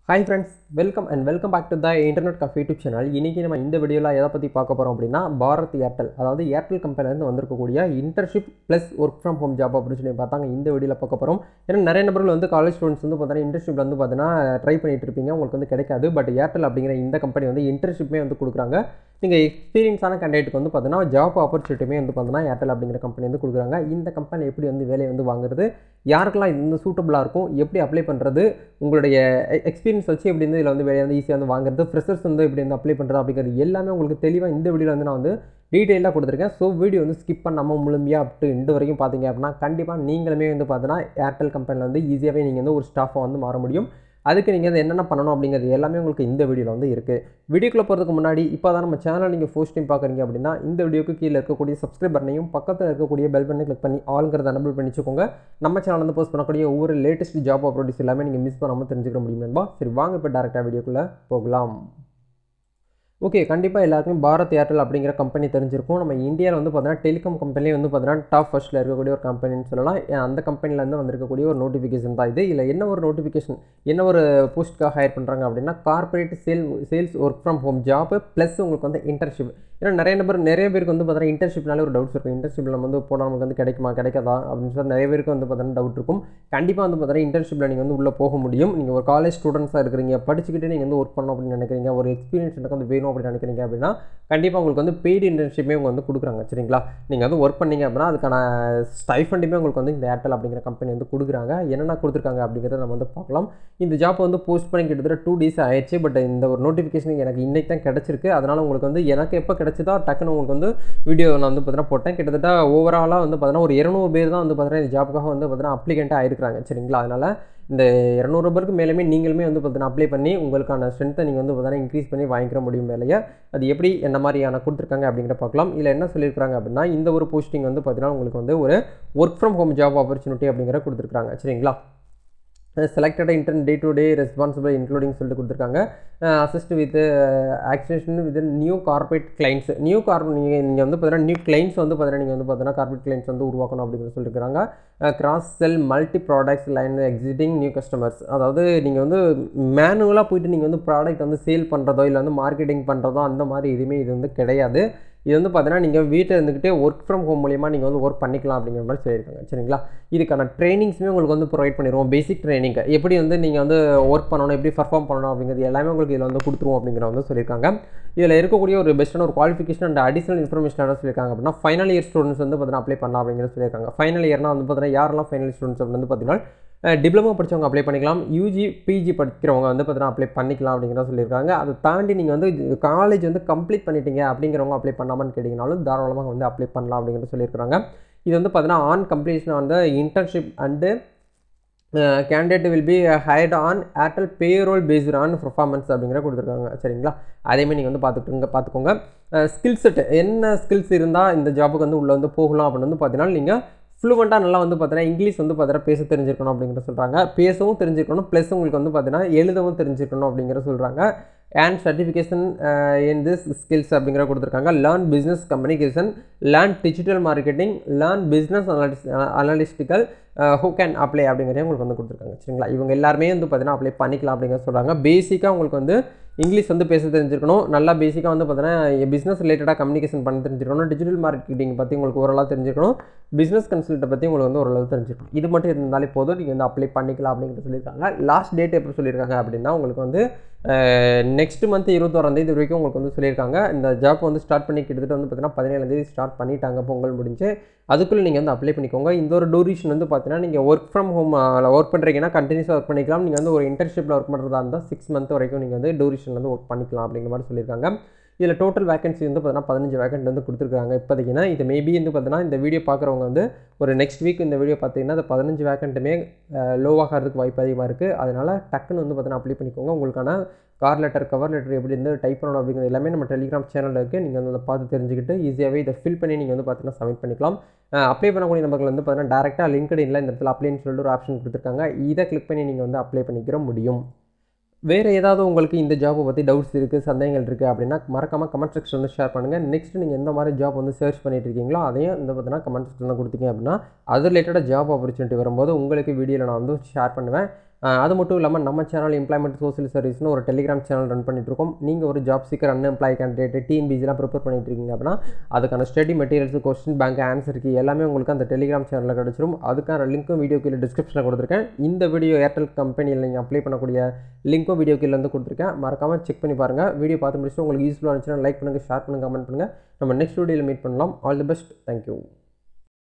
hi friends welcome and welcome back to the internet cafe YouTube channel இன்றைக்கி நம்ம இந்த வீடியோவில் எதை பற்றி பார்க்க போகிறோம் அப்படின்னா பாரத் ஏர்டெல் அதாவது ஏர்டெல் கம்பெனிலேருந்து வந்திருக்கக்கூடிய internship plus work from home job அப்படின்னு சொல்லி பார்த்தாங்க இந்த வீடியோவில் பார்க்க போகிறோம் ஏன்னா நிறைய நபர்கள் வந்து காலேஜ் ஸ்டூடெண்ட்ஸ் வந்து பார்த்தீங்கன்னா இன்டர்ன்ஷிப் வந்து பார்த்தீங்கன்னா ட்ரை பண்ணிட்டு இருப்பீங்க உங்களுக்கு வந்து கிடைக்காது பட் ஏர்டெல் அப்படிங்கிற இந்த கம்பெனி வந்து இன்டர்ன்ஷிப்புமே வந்து கொடுக்குறாங்க நீங்கள் எக்ஸ்பீரியன்ஸான கேண்டிடேட்டுக்கு வந்து பார்த்தீங்கன்னா ஜாப் ஆப்பர்ச்சுனிட்டியுமே வந்து பார்த்தீங்கன்னா ஏர்டெல் அப்படிங்கிற கம்பெனி வந்து கொடுக்குறாங்க இந்த கம்பெனி எப்படி வந்து வேலையை வந்து வாங்குறது யாருக்கெல்லாம் இது வந்து சூட்டபுளாக இருக்கும் எப்படி அப்ளை பண்ணுறது உங்களுடைய எக்ஸ்பீரியன்ஸ் வச்சு எப்படி வந்து இதில் வந்து வேலையை வந்து ஈஸியாக வந்து வாங்குறது ஃப்ரெஷர்ஸ் வந்து எப்படி வந்து அப்ளை பண்ணுறது அப்படிங்கிறது எல்லாமே உங்களுக்கு தெளிவாக இந்த வீடியோவில் வந்து நான் வந்து டீட்டெயிலாக கொடுத்துருக்கேன் ஸோ வீடியோ வந்து ஸ்கிப் பண்ணாமல் முழுமையாக அப் டு இண்டு வரைக்கும் பார்த்தீங்க அப்படின்னா கண்டிப்பாக நீங்களுமே வந்து பார்த்தீங்கன்னா ஏர்டெல் கம்பெனியில் வந்து ஈஸியாகவே நீங்கள் வந்து ஒரு ஸ்டாஃபாக வந்து மாற முடியும் அதுக்கு நீங்கள் வந்து என்னென்ன பண்ணணும் அப்படிங்கிறது எல்லாமே உங்களுக்கு இந்த வீடியோவில் வந்து இருக்குது வீடியோக்குள்ளே போகிறதுக்கு முன்னாடி இப்போ தான் நம்ம சேனல் நீங்கள் ஃபர்ஸ்ட் டைம் பார்க்குறீங்க அப்படின்னா இந்த வீடியோக்கு கீழே இருக்கக்கூடிய சப்ஸ்கிரைப் பட்டனையும் பக்கத்தில் இருக்கக்கூடிய பெல் பண்ணி கிளிக் பண்ணி ஆளுங்கிறத எனபிள் பண்ணி வச்சுக்கோங்க நம்ம சேனல் வந்து போஸ்ட் பண்ணக்கூடிய ஒவ்வொரு லேட்டஸ்ட் ஜாப் அப்ரோடிஸ் எல்லாமே நீங்கள் மிஸ் பண்ணாமல் தெரிஞ்சுக்க முடியும் நண்பா சரி வாங்க இப்போ டேரெக்டாக வீடியோக்குள்ளே போகலாம் ஓகே கண்டிப்பாக எல்லாருக்குமே பாரத் ஏர்டெல் அப்படிங்கிற கம்பெனி தெரிஞ்சிருக்கும் நம்ம இந்தியாவில் வந்து பார்த்தீங்கன்னா டெலிகாம் கம்பெனி வந்து பார்த்தீங்கன்னா டாப் ஃபஸ்ட்டில் இருக்கக்கூடிய ஒரு கம்பெனின்னு சொல்லலாம் ஏன் அந்த கம்பெனிலேருந்து வந்திருக்கக்கூடிய ஒரு நோட்டிஃபிகேஷன் தான் இது இல்லை என்ன ஒரு நோட்டிஃபிகேஷன் என்ன ஒரு போஸ்ட்டுக்காக ஹையர் பண்ணுறாங்க அப்படின்னா corporate sale sales work from home job plus உங்களுக்கு வந்து இன்டர்ன்ஷிப் ஏன்னா நிறைய நபர் நிறைய பேருக்கு வந்து பார்த்தீங்கன்னா இன்டர்ன்ஷிப்னாலே ஒரு டவுட்ஸ் இருக்கும் இன்டர்ன்ஷிப்பில் நம்ம வந்து போனால் நமக்கு வந்து கிடைக்குமா கிடைக்காதா அப்படின்னு சொல்லி நிறைய பேருக்கு வந்து பார்த்தீங்கன்னா டவுட் இருக்கும் கண்டிப்பாக வந்து பார்த்தீங்கன்னா இன்டர்ன்ஷிப்பில் நீங்கள் வந்து உள்ளே போக முடியும் நீங்கள் ஒரு காலேஜ் ஸ்டூடெண்ட்ஸாக இருக்கிறீங்க படிச்சுக்கிட்டு நீங்கள் வந்து ஒர்க் பண்ணணும் அப்படின்னு நினைக்கிறீங்க ஒரு எக்ஸ்பீரியன்ஸ் எனக்கு வந்து வேணும் அப்படின்னு நினைக்கிறீங்க அப்படின்னா கண்டிப்பாக உங்களுக்கு வந்து பெய்டு இன்டர்ன்ஷிப்பே அவங்க வந்து கொடுக்குறாங்க சரிங்களா நீங்கள் வந்து ஒர்க் பண்ணீங்க அப்படின்னா அதுக்கான ஸ்டைஃபண்டுமே உங்களுக்கு வந்து இந்த ஏர்டெல் அப்படிங்கிற கம்பெனி வந்து கொடுக்குறாங்க என்னென்ன கொடுத்துருக்காங்க அப்படிங்கிறத நம்ம வந்து பார்க்கலாம் இந்த ஜாப் வந்து போஸ்ட் பண்ணி கிட்டத்தட்ட டூ டேஸ் ஆயிடுச்சு பட் இந்த ஒரு நோட்டிஃபிகேஷன் எனக்கு இன்றைக்கி தான் கிடச்சிருக்கு அதனால் உங்களுக்கு வந்து எனக்கு எப்போ கிடச்சதோ டக்குன்னு உங்களுக்கு வந்து வீடியோ நான் வந்து பார்த்தீங்கன்னா போட்டேன் கிட்டத்தட்ட ஓவராலாக வந்து பார்த்தீங்கன்னா ஒரு இரநூறு பேர் தான் வந்து பார்த்தீங்கன்னா இந்த ஜாப்புக்காக வந்து பார்த்தீங்கன்னா அப்ளிகண்ட்டாக ஆயிருக்காங்க சரிங்களா அதனால் இந்த இரநூறு பேருக்கு மேலுமே நீங்களுமே வந்து பார்த்தீங்கன்னா அப்ளை பண்ணி உங்களுக்கான ஸ்ட்ரென்த்தை நீங்கள் வந்து பார்த்தீங்கன்னா இன்க்ரீஸ் பண்ணி வாங்கிக்கிற முடியும் வேலையை அது எப்படி என்ன மாதிரியான கொடுத்துருக்காங்க அப்படிங்கிற பார்க்கலாம் இல்லை என்ன சொல்லியிருக்காங்க அப்படின்னா இந்த ஒரு போஸ்டிங் வந்து பார்த்தீங்கன்னா உங்களுக்கு வந்து ஒரு work from home job opportunity அப்படிங்கிற கொடுத்துருக்காங்க சரிங்களா selected intern day to day responsible including சொல்லிட்டு கொடுத்துருக்காங்க assist with acquisition with new corporate clients new corp நீங்கள் நீங்கள் வந்து பார்த்தீங்கன்னா நியூ கிளைண்ட்ஸ் வந்து பார்த்தீங்கன்னா நீங்கள் வந்து பார்த்தீங்கன்னா கார்பரேட் கிளைண்ட்ஸ் வந்து உருவாக்கணும் அப்படின்னு சொல்லியிருக்காங்க cross sell multi products line existing new customers அதாவது நீங்கள் வந்து மேனுவலாக போயிட்டு நீங்கள் வந்து ப்ராடக்ட் வந்து சேல் பண்ணுறதோ இல்லை வந்து மார்க்கெட்டிங் பண்ணுறதோ அந்த மாதிரி எதுவுமே இது வந்து கிடையாது இது வந்து பார்த்தீங்கன்னா நீங்கள் வீட்டில் இருந்துக்கிட்டே ஒர்க் ஃப்ரம் ஹோம் மூலியமாக நீங்கள் வந்து ஒர்க் பண்ணிக்கலாம் அப்படிங்கிற மாதிரி சொல்லியிருக்காங்க சரிங்களா இதுக்கான ட்ரைனிங்ஸுமே உங்களுக்கு வந்து ப்ரொவைட் பண்ணிடுவோம் பேசிக் ட்ரைனிங் எப்படி வந்து நீங்கள் வந்து ஒர்க் பண்ணணும் எப்படி பர்ஃபார்ம் பண்ணணும் அப்படிங்கிறது எல்லாமே உங்களுக்கு இதில் வந்து கொடுத்துருவோம் அப்படிங்கிற வந்து சொல்லியிருக்காங்க இதில் இருக்கக்கூடிய ஒரு பெஸ்ட்டான ஒரு குவாலிஃபிகேஷன் அண்ட் அடிஷனல் இன்ஃபர்மேஷன் என்ன சொல்லியிருக்காங்க அப்படின்னா ஃபைனல் இயர் ஸ்டூடெண்ட்ஸ் வந்து பார்த்தீங்கன்னா அப்ளை பண்ணலாம் அப்படிங்கிற சொல்லியிருக்காங்க ஃபைனல் இயர்னா வந்து பார்த்தீங்கன்னா யாரெல்லாம் ஃபைனல் ஸ்டூடெண்ட்ஸ் அப்படின்னு வந்து பார்த்தீங்கன்னா டிப்ளமோ படித்தவங்க அப்ளை பண்ணிக்கலாம் யூஜி பிஜி படிக்கிறவங்க வந்து பார்த்தீங்கன்னா அப்ளை பண்ணிக்கலாம் அப்படிங்கிற சொல்லியிருக்காங்க அதை தாண்டி நீங்கள் வந்து காலேஜ் வந்து கம்ப்ளீட் பண்ணிட்டீங்க அப்படிங்கிறவங்க அப்ளை பண்ணாமன்னு கேட்டிங்கனாலும் தாராளமாக வந்து அப்ளை பண்ணலாம் அப்படிங்கிறத சொல்லியிருக்காங்க இது வந்து பார்த்தீங்கன்னா ஆன் கம்ப்ளீஷன் வந்து internship and candidate will be hired on Airtel payroll based on performance அப்படிங்கிற கொடுத்துருக்காங்க சரிங்களா அதேமாதிரி நீங்கள் வந்து பார்த்துக்கிட்டுங்க பார்த்துக்கோங்க ஸ்கில் செட் என்ன ஸ்கில்ஸ் இருந்தால் இந்த ஜாபுக்கு வந்து உள்ளே வந்து போகலாம் அப்படின்னு வந்து பார்த்தீங்கன்னா நீங்கள் ஃப்ளூவெண்ட்டாக நல்லா வந்து பார்த்தீங்கன்னா இங்கிலீஷ் வந்து பார்த்தீங்கன்னா பேச தெரிஞ்சிருக்கணும் அப்படிங்கிற சொல்கிறாங்க பேசவும் தெரிஞ்சிருக்கணும் ப்ளஸ் உங்களுக்கு வந்து பார்த்தீங்கன்னா எழுதவும் தெரிஞ்சிருக்கணும் அப்படிங்கிற சொல்கிறாங்க and certification in this skills அப்படிங்கிற கொடுத்துருக்காங்க learn business communication learn digital marketing learn business analysis analytical who can apply அப்படிங்கிறதே உங்களுக்கு வந்து கொடுத்துருக்காங்க சரிங்களா இவங்க எல்லாருமே வந்து பார்த்தீங்கன்னா அப்ளை பண்ணிக்கலாம் அப்படிங்கிற சொல்கிறாங்க பேசிக்காக உங்களுக்கு வந்து இங்கிலீஷ் வந்து பேச தெரிஞ்சிருக்கணும் நல்லா பேசிக்காக வந்து பார்த்தீங்கன்னா பிஸ்னஸ் ரிலேட்டடாக கம்யூனிகேஷன் பண்ண தெரிஞ்சிருக்கணும் டிஜிட்டல் மார்க்கெட்டிங் பற்றி உங்களுக்கு ஓரளவு தெரிஞ்சிருக்கணும் பிஸ்னஸ் கன்சல்ட்டை பற்றி உங்களுக்கு வந்து ஓரளவு தெரிஞ்சிருக்கணும் இது மட்டும் இருந்தாலே போதும் நீங்கள் வந்து அப்ளை பண்ணிக்கலாம் அப்படிங்கிறது சொல்லியிருக்காங்க லாஸ்ட் டேட் எப்போ சொல்லியிருக்காங்க அப்படின்னா உங்களுக்கு வந்து நெக்ஸ்ட் மந்த் இருபத்தோராந்தேதி வரைக்கும் உங்களுக்கு வந்து சொல்லியிருக்காங்க இந்த ஜாப் வந்து ஸ்டார்ட் பண்ணி கிட்டத்தட்ட வந்து பார்த்தீங்கன்னா பதினேழாந்தேதி ஸ்டார்ட் பண்ணிட்டாங்க பொங்கல் முடிஞ்சு அதுக்குள்ளே நீங்கள் வந்து அப்ளை பண்ணிக்கோங்க இந்த ஒரு டூரேஷன் வந்து பார்த்தீங்கன்னா நீங்கள் ஒர்க் ஃப்ரம் ஹோம் ஒர்க் பண்ணுறீங்கன்னா கண்டினியூஸாக ஒர்க் பண்ணிக்கலாம் நீங்கள் வந்து ஒரு இன்டர்ன்ஷிப்பில் ஒர்க் பண்ணுறதா இருந்தால் சிக்ஸ் மந்த் வரைக்கும் நீங்கள் வந்து டூரேஷன் வந்து ஒர்க் பண்ணிக்கலாம் அப்படிங்கிற மாதிரி சொல்லியிருக்காங்க இதில் டோட்டல் வேகன்சி வந்து பார்த்தீங்கன்னா பதினஞ்சு வேகன்ட் வந்து கொடுத்துருக்காங்க இப்போதைக்குன்னா இது மேபி வந்து பார்த்தீங்கன்னா இந்த வீடியோ பார்க்குறவங்க வந்து ஒரு நெக்ஸ்ட் வீக் இந்த வீடியோ பார்த்தீங்கன்னா அந்த பதினஞ்சு வேகண்ட்டுமே லோவாகிறதுக்கு வாய்ப்பு அதிகமாக இருக்குது அதனால் டக்குன்னு வந்து பார்த்தீங்கன்னா அப்ளை பண்ணிக்கோங்க உங்களுக்கான கார் லெட்டர் கவர் லெட்டர் எப்படி வந்து டைப் பண்ணணும் அப்படிங்கிறது எல்லாமே நம்ம டெலிகிராம் சேனலில் இருக்குது நீங்கள் வந்து அதை பார்த்து தெரிஞ்சுக்கிட்டு ஈஸியாகவே இதை ஃபில் பண்ணி நீங்கள் வந்து பார்த்தீங்கன்னா சப்மிட் பண்ணிக்கலாம் அப்ளை பண்ணக்கூடிய நம்பர்கள் வந்து பார்த்தீங்கன்னா டேரெக்டாக லிங்க்டு இல்லை இந்த இடத்துல அப்ளைன்னு சொல்லிட்டு ஒரு ஆப்ஷன் கொடுத்துருக்காங்க இதை கிளிக் பண்ணி நீங்கள் வந்து அப்ளை பண்ணிக்கிற முடியும் வேறு ஏதாவது உங்களுக்கு இந்த ஜாப்பை பற்றி டவுட்ஸ் இருக்குது சந்தேகங்கள் இருக்குது அப்படின்னா மறக்காமல் கமெண்ட் செக்ஷன் வந்து ஷேர் பண்ணுங்கள் நெக்ஸ்ட் நீங்கள் எந்த மாதிரி ஜாப் வந்து சர்ச் பண்ணிட்டு இருக்கீங்களோ அதையும் இந்த பார்த்தீங்கன்னா கமெண்ட் செக்ஷனில் கொடுத்தீங்க அப்படின்னா அது ரிலேட்டடாக ஜாப் ஆப்பர்ச்சுனிட்டி வரும்போது உங்களுக்கு வீடியோவில் நான் வந்து ஷேர் பண்ணுவேன் அஹ் அது மட்டும் இல்லாமல் நம்ம சேனல் எம்ப்ளாய்மெண்ட் சோசியல் சர்வீஸ்னு ஒரு டெலிகிராம் சேனல் ரன் பண்ணிட்டு இருக்கோம் நீங்கள் ஒரு ஜாப் சீக்கர் அன்எம்ப்ளாய் கேண்டிடேட் டிஎன்பிசிலாம் ப்ரிப்பேர் பண்ணிட்டு இருக்கீங்க அப்படின்னா அதுக்கான study materials question bank answer key எல்லாமே உங்களுக்கு அந்த டெலிகிராம் சேனலில் கிடச்சிரும் அதுக்கான லிங்க்கும் வீடியோ கீழே டிஸ்கிரிப்ஷனில் கொடுத்துருக்கேன் இந்த வீடியோ ஏர்டெல் கம்பெனியில் நீங்கள் அப்ளை பண்ணக்கூடிய லிங்க்கும் வீடியோ கீழே வந்து கொடுத்துருக்கேன் மறக்காமல் செக் பண்ணி பாருங்கள் வீடியோ பார்த்து முடிச்சுட்டு உங்களுக்கு யூஸ்ஃபுல்லாக இருந்துச்சுன்னா லைக் பண்ணுங்கள் ஷேர் பண்ணுங்கள் கமெண்ட் பண்ணுங்கள் நம்ம நெக்ஸ்ட் வீடியோவில் மீட் பண்ணலாம் ஆல் தி பெஸ்ட் தேங்க்யூ